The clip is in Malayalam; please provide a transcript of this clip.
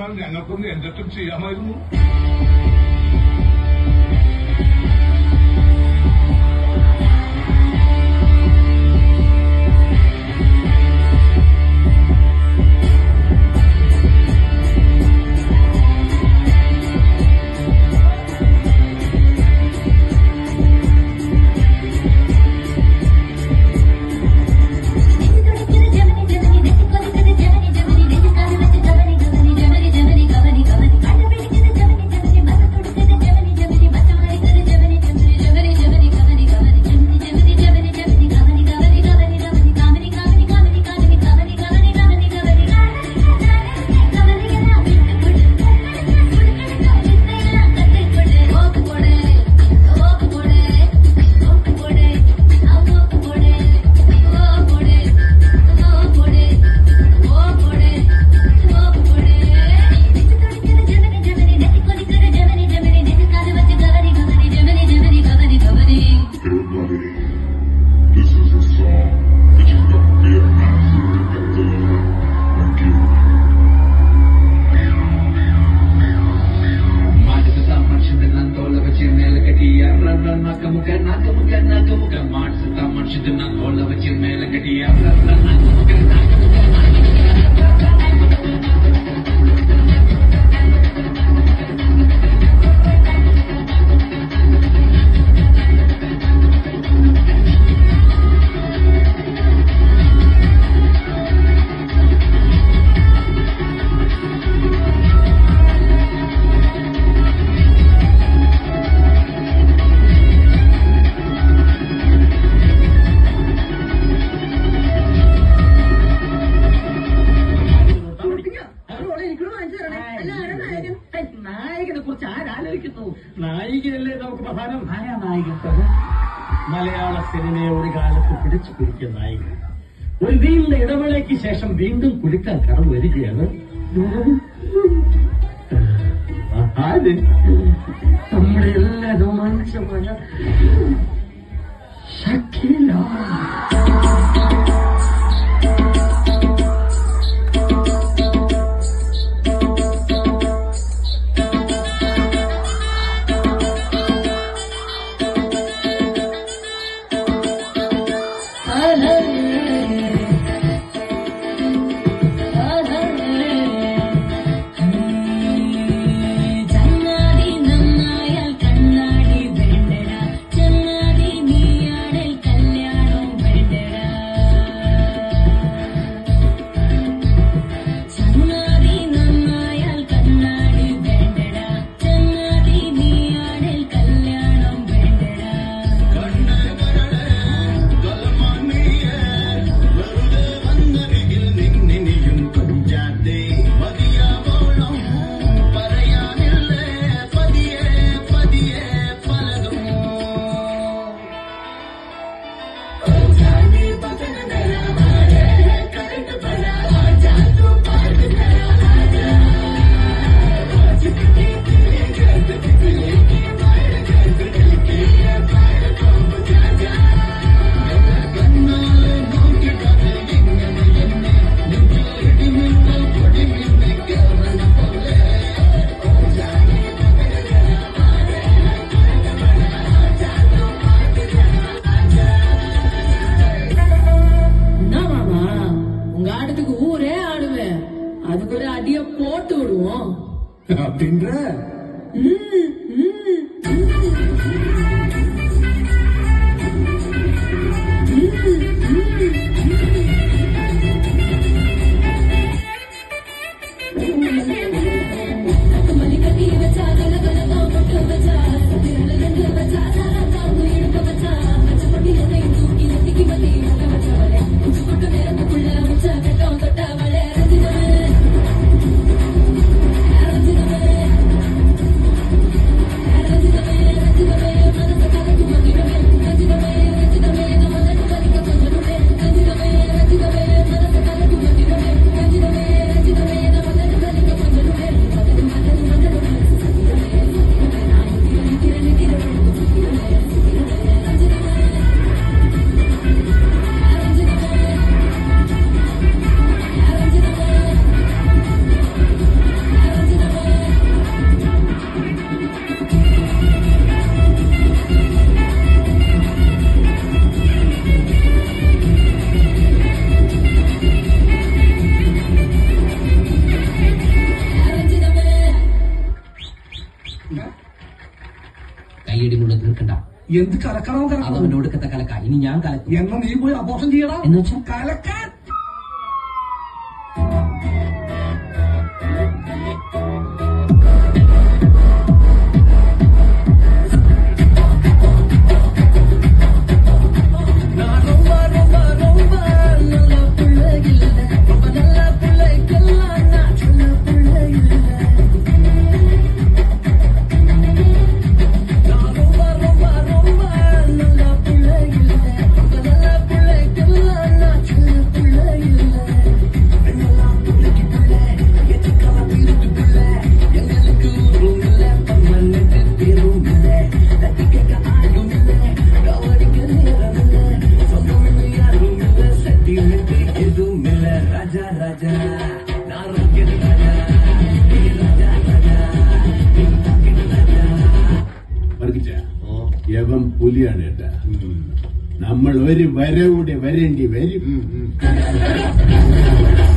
വന്നാൽ ഞങ്ങൾക്കൊന്ന് എന്റർടൈൻ ചെയ്യാമായിരുന്നു Everybody, this is a song that you got to be a master at delivering. Thank you. ಮಾಡಿದ ಮನುಷ್ಯದ ನಾನು ತೋಲ ವಚ್ಚಿ ಮೇಲೆ ಕಟಿಯ ನಾಕಮುಖ ನಾಕಮುಖ ನಾಕಮುಖ ಮಾಡಿಸಿದ ಮನುಷ್ಯದ ನಾನು ತೋಲ ವಚ್ಚಿ ಮೇಲೆ ಕಟಿಯ ನಾಕಮುಖ ನಾಕಮುಖ നായകനെ കുറിച്ച് ആരാലോചിക്കുന്നു നായികയല്ലേ നമുക്ക് പ്രധാനം ആരാ നായിക മലയാള സിനിമയെ ഒരു കാലത്ത് പിടിച്ചു കുലുക്കിയ നായിക ഒരു നീണ്ട ഇടവേളയ്ക്ക് ശേഷം വീണ്ടും കുലുക്കാൻ കടന്നു വരികയാണ് ആര് നമ്മുടെ എല്ലാ രോമാഞ്ചമായ ഷക്കീല ചങ്ങാതി നന്നായാൽ കണ്ണാടി വേണ്ടട ചങ്ങാതി നീയാണേൽ കല്യാണം കൈയടി കൊണ്ട് തീർക്കണ്ട എന്ത് കലക്കണം അത് കലക്കണം അവന്റെ ഒടുക്കത്തെ കലക്ക ഇനി ഞാൻ കലക്കും എന്നാ നീ പോയി അബോഷം ചെയ്യടാ എന്ന് വെച്ചാ കലക്കാൻ വർഗിച്ച യവൻ പുലിയാണ് കേട്ടാ നമ്മൾ ഒരു വരവൂടെ വരേണ്ടി വരും